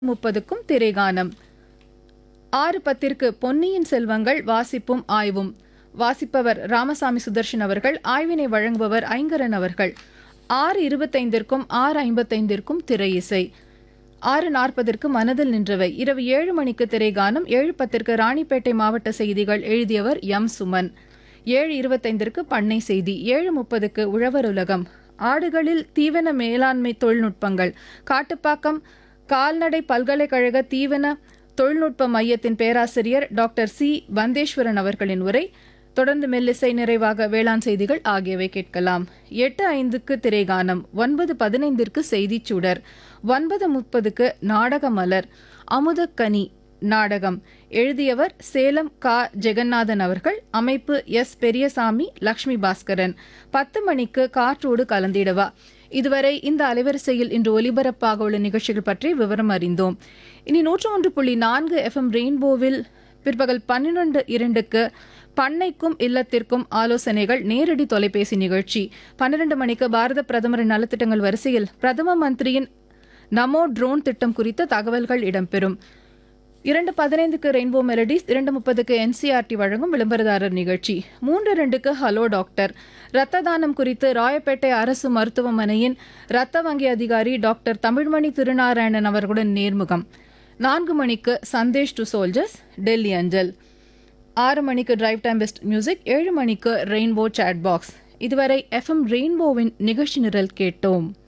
முப்பதுக்கும் திரைகானம் ஆறு பத்திற்கு பொன்னியின் செல்வங்கள் வாசிப்பும் ஆய்வும் வாசிப்பவர் ராமசாமி சுதர்ஷன் அவர்கள் ஆய்வினை வழங்குபவர் ஐங்கரன் அவர்கள் ஆறு இருபத்தைந்திற்கும் ஆறு ஐம்பத்தைந்திற்கும் திரை இசை ஆறு நாற்பதற்கு மனதில் நின்றவை இரவு ஏழு மணிக்கு திரைகானம் ஏழு பத்திற்கு ராணிப்பேட்டை மாவட்ட செய்திகள் எழுதியவர் எம் சுமன் ஏழு இருபத்தைந்திற்கு பண்ணை செய்தி ஏழு முப்பதுக்கு உழவர் உலகம் ஆடுகளில் தீவன மேலாண்மை தொழில்நுட்பங்கள் காட்டுப்பாக்கம் கால்நடை பல்கலைக்கழக தீவன தொழில்நுட்ப மையத்தின் பேராசிரியர் டாக்டர் சி வந்தேஸ்வரன் அவர்களின் உரை தொடர்ந்து மெல்லிசை நிறைவாக வேளாண் செய்திகள் ஆகியவை கேட்கலாம் எட்டு ஐந்துக்கு திரைகானம் ஒன்பது பதினைந்திற்கு செய்திச் சுடர் ஒன்பது முப்பதுக்கு நாடக மலர் அமுதக்கனி நாடகம் எழுதியவர் சேலம் கா ஜெகநாதன் அவர்கள் அமைப்பு எஸ் பெரியசாமி லக்ஷ்மி பாஸ்கரன் பத்து மணிக்கு காற்றோடு கலந்திடவா இதுவரை இந்த அலைவரிசையில் இன்று ஒலிபரப்பாக உள்ள நிகழ்ச்சிகள் பற்றி விவரம் அறிந்தோம் இனி நூற்று ஒன்று புள்ளி நான்கு எஃப்எம் ரெயின்போவில் பிற்பகல் பன்னிரண்டு இரண்டுக்கு பண்ணைக்கும் இல்லத்திற்கும் ஆலோசனைகள் நேரடி தொலைபேசி நிகழ்ச்சி பன்னிரண்டு மணிக்கு பாரத பிரதமரின் நலத்திட்டங்கள் வரிசையில் பிரதம மந்திரியின் நமோ ட்ரோன் திட்டம் குறித்த தகவல்கள் இடம்பெறும் இரண்டு பதினைந்துக்கு ரெயின்போ மெலடிஸ் இரண்டு முப்பதுக்கு என்சிஆர்டி வழங்கும் விளம்பரதாரர் நிகழ்ச்சி மூன்று ரெண்டுக்கு ஹலோ டாக்டர் இரத்த தானம் குறித்து ராயப்பேட்டை அரசு மருத்துவமனையின் இரத்த வங்கி அதிகாரி டாக்டர் தமிழ்மணி திருநாராயணன் அவர்களுடன் நேர்முகம் நான்கு மணிக்கு சந்தேஷ் டு சோல்ஜர்ஸ் டெல்லி அஞ்சல் ஆறு மணிக்கு டிரைவ் டைம் பெஸ்ட் மியூசிக் ஏழு மணிக்கு ரெயின்போ சாட் பாக்ஸ் இதுவரை எஃப்எம் ரெயின்போவின் நிகழ்ச்சி நிரல் கேட்டோம்